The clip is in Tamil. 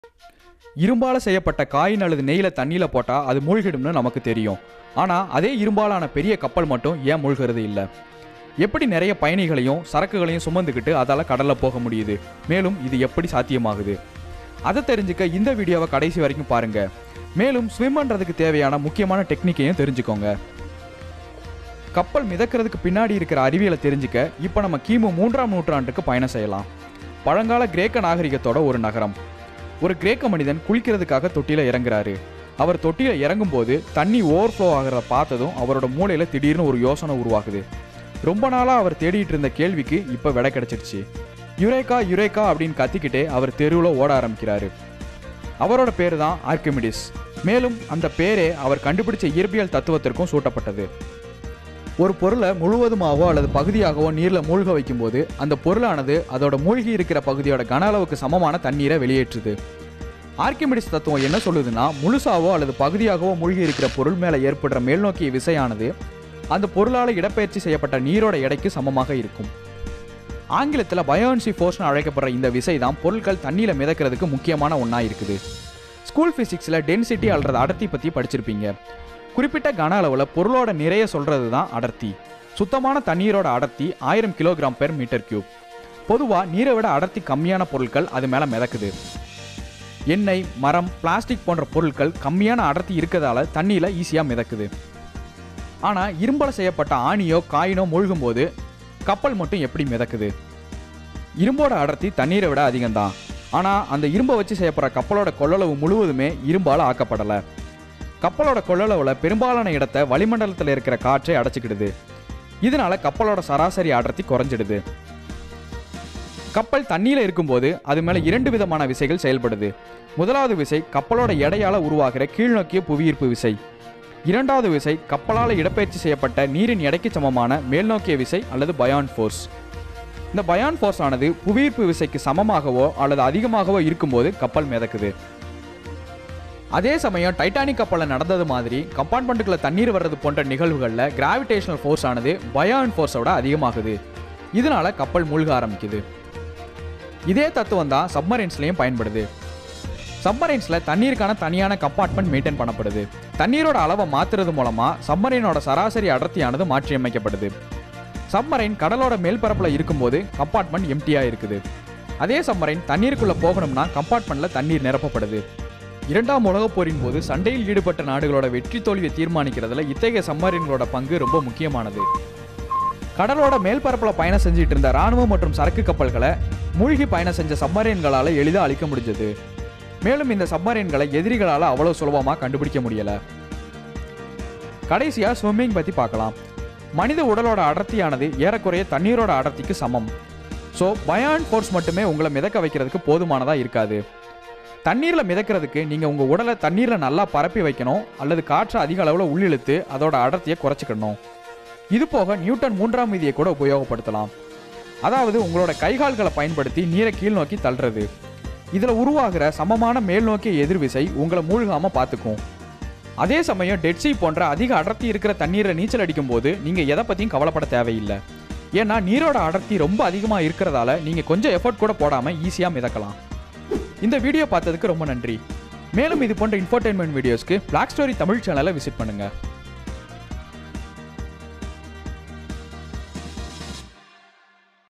இரும்பால செய்யப்பட்ட காயின் அல்லது நெய்ல தண்ணியில போட்டா அது மூழ்கிடும்னு நமக்கு தெரியும் ஆனா அதே இரும்பாலான பெரிய கப்பல் மட்டும் ஏன் மூழ்கிறது இல்லை எப்படி நிறைய பயணிகளையும் சரக்குகளையும் சுமந்துக்கிட்டு அதால கடல்ல போக முடியுது மேலும் இது எப்படி சாத்தியமாகுது அதை தெரிஞ்சுக்க இந்த வீடியோவை கடைசி வரைக்கும் பாருங்க மேலும் ஸ்விம் பண்றதுக்கு தேவையான முக்கியமான டெக்னிக்கையும் தெரிஞ்சுக்கோங்க கப்பல் மிதக்கிறதுக்கு பின்னாடி இருக்கிற அறிவியலை தெரிஞ்சுக்க இப்போ நம்ம கிமு மூன்றாம் நூற்றாண்டுக்கு பயணம் செய்யலாம் பழங்கால கிரேக்க நாகரிகத்தோட ஒரு நகரம் ஒரு கிரேக்க மனிதன் குளிக்கிறதுக்காக தொட்டியில இறங்குறாரு அவர் தொட்டியில இறங்கும்போது தண்ணி ஓவர்ஃப்ளோ ஆகிறத பார்த்ததும் அவரோட மூளையில திடீர்னு ஒரு யோசனை உருவாகுது ரொம்ப நாளா அவர் தேடிட்டு இருந்த கேள்விக்கு இப்போ விடை கிடைச்சிருச்சு யுரேக்கா யுரேக்கா அப்படின்னு கத்திக்கிட்டே அவர் தெருவில் ஓட ஆரம்பிக்கிறாரு அவரோட பேர் தான் ஆர்கிமிடிஸ் மேலும் அந்த பேரே அவர் கண்டுபிடிச்ச இயற்பியல் தத்துவத்திற்கும் சூட்டப்பட்டது ஒரு பொருளை முழுவதுமாகவோ அல்லது பகுதியாகவோ நீரில் மூழ்க வைக்கும்போது அந்த பொருளானது அதோட மூழ்கி இருக்கிற பகுதியோட கன அளவுக்கு சமமான தண்ணீரை வெளியேற்றுது ஆர்கிமிடிஸ் தத்துவம் என்ன சொல்லுதுன்னா முழுசாவோ அல்லது பகுதியாகவோ மூழ்கி இருக்கிற பொருள் மேலே ஏற்படுற மேல்நோக்கிய விசையானது அந்த பொருளால் இடப்பெயர்ச்சி செய்யப்பட்ட நீரோட எடைக்கு சமமாக இருக்கும் ஆங்கிலத்தில் பயோன்சி ஃபோர்ஸ்னு அழைக்கப்படுற இந்த விசை தான் பொருட்கள் தண்ணியில் மிதக்கிறதுக்கு முக்கியமான ஒன்றா இருக்குது ஸ்கூல் ஃபிசிக்ஸில் டென்சிட்டி அல்லது அடர்த்தி பற்றி படிச்சிருப்பீங்க குறிப்பிட்ட கன அளவில் பொருளோட நிறைய சொல்கிறது தான் அடர்த்தி சுத்தமான தண்ணீரோட அடர்த்தி ஆயிரம் கிலோகிராம் பெர் மீட்டர் கியூப் பொதுவாக நீரை விட அடர்த்தி கம்மியான பொருட்கள் அது மேலே மிதக்குது எண்ணெய் மரம் பிளாஸ்டிக் போன்ற பொருட்கள் கம்மியான அடர்த்தி இருக்கிறதால தண்ணியில் ஈஸியாக மிதக்குது ஆனால் இரும்பால் செய்யப்பட்ட ஆணியோ காயினோ மூழ்கும் போது கப்பல் மட்டும் எப்படி மிதக்குது இரும்போட அடர்த்தி தண்ணீரை விட அதிகம்தான் ஆனால் அந்த இரும்பை வச்சு செய்யப்படுற கப்பலோட கொள்ளளவு முழுவதுமே இரும்பால் ஆக்கப்படலை கப்பலோட கொள்ளளவில் பெரும்பாலான இடத்தை வளிமண்டலத்தில் இருக்கிற காற்றை அடைச்சிக்கிடுது இதனால கப்பலோட சராசரி அடர்த்தி குறைஞ்சிடுது கப்பல் தண்ணியில் இருக்கும்போது அது மேலே இரண்டு விதமான விசைகள் செயல்படுது முதலாவது விசை கப்பலோட எடையால உருவாகிற கீழ்நோக்கிய புவியீர்ப்பு விசை இரண்டாவது விசை கப்பலால் இடப்பெயர்ச்சி செய்யப்பட்ட நீரின் எடைக்கு சமமான மேல்நோக்கிய விசை அல்லது பயான் ஃபோர்ஸ் இந்த பயான் ஃபோர்ஸ் ஆனது புவியீர்ப்பு விசைக்கு சமமாகவோ அல்லது அதிகமாகவோ இருக்கும்போது கப்பல் மிதக்குது அதே சமயம் டைட்டானிக் கப்பலில் நடந்தது மாதிரி கம்பார்ட்மெண்ட்டுக்குள்ள தண்ணீர் வர்றது போன்ற நிகழ்வுகளில் கிராவிடேஷனல் ஃபோர்ஸ் ஆனது பயான் ஃபோர்ஸோட அதிகமாகுது இதனால கப்பல் மூழ்க ஆரம்பிக்குது இதே தத்துவம் தான் சப்மரைன்ஸ்லையும் பயன்படுது சப்மரைன்ஸில் தண்ணீருக்கான தனியான கம்பார்ட்மெண்ட் மெயின்டைன் பண்ணப்படுது தண்ணீரோட அளவை மாற்றுறது மூலமாக சப்மரைனோட சராசரி அடர்த்தியானது மாற்றியமைக்கப்படுது சப்மரைன் கடலோட மேல்பரப்பில் இருக்கும்போது கம்பார்ட்மெண்ட் எம்டியாக இருக்குது அதே சப்மரைன் தண்ணீருக்குள்ளே போகணும்னா கம்பார்ட்மெண்ட்டில் தண்ணீர் நிரப்பப்படுது இரண்டாம் உலகப் போரின் போது சண்டையில் ஈடுபட்ட நாடுகளோட வெற்றி தோல்வியை தீர்மானிக்கிறதுல இத்தகைய சப்மரைன்களோட பங்கு ரொம்ப முக்கியமானது கடலோட மேல்பரப்பில் பயணம் செஞ்சுட்டு இருந்த ராணுவம் மற்றும் சரக்கு கப்பல்களை மூழ்கி பயணம் செஞ்ச சப்மரைன்களால் எளிதாக அழிக்க முடிஞ்சது மேலும் இந்த சப்மரைன்களை எதிரிகளால் அவ்வளோ சுலபமாக கண்டுபிடிக்க முடியல கடைசியாக ஸ்விம்மிங் பற்றி பார்க்கலாம் மனித உடலோட அடர்த்தியானது ஏறக்குறைய தண்ணீரோட அடர்த்திக்கு சமம் ஸோ பயான் ஃபோர்ஸ் மட்டுமே உங்களை மிதக்க வைக்கிறதுக்கு போதுமானதாக இருக்காது தண்ணீரில் மிதக்கிறதுக்கு நீங்கள் உங்கள் உடலை தண்ணீரில் நல்லா பரப்பி வைக்கணும் அல்லது காற்றை அதிக அளவில் உள்ளிழுத்து அதோட அடர்த்தியை குறைச்சிக்கணும் இது போக நியூட்டன் மூன்றாம் விதியை கூட உபயோகப்படுத்தலாம் அதாவது உங்களோட கைகால்களை பயன்படுத்தி நீரை கீழ் நோக்கி தள்ளுறது இதில் உருவாகிற சமமான மேல் நோக்கிய எதிர்விசை உங்களை மூழ்காமல் பார்த்துக்கும் அதே சமயம் டெட் சீ போன்ற அதிக அடர்த்தி இருக்கிற தண்ணீரை நீச்சல் அடிக்கும்போது நீங்கள் எதை பற்றியும் கவலைப்பட தேவையில்லை ஏன்னா நீரோட அடர்த்தி ரொம்ப அதிகமாக இருக்கிறதால நீங்கள் கொஞ்சம் எஃபர்ட் கூட போடாமல் ஈஸியாக மிதக்கலாம் இந்த வீடியோ பார்த்ததுக்கு ரொம்ப நன்றி மேலும் இது போன்ற இன்ஃபர்டைன்மெண்ட் வீடியோஸ்க்கு பிளாக் ஸ்டோரி தமிழ் சேனலை விசிட் பண்ணுங்கள்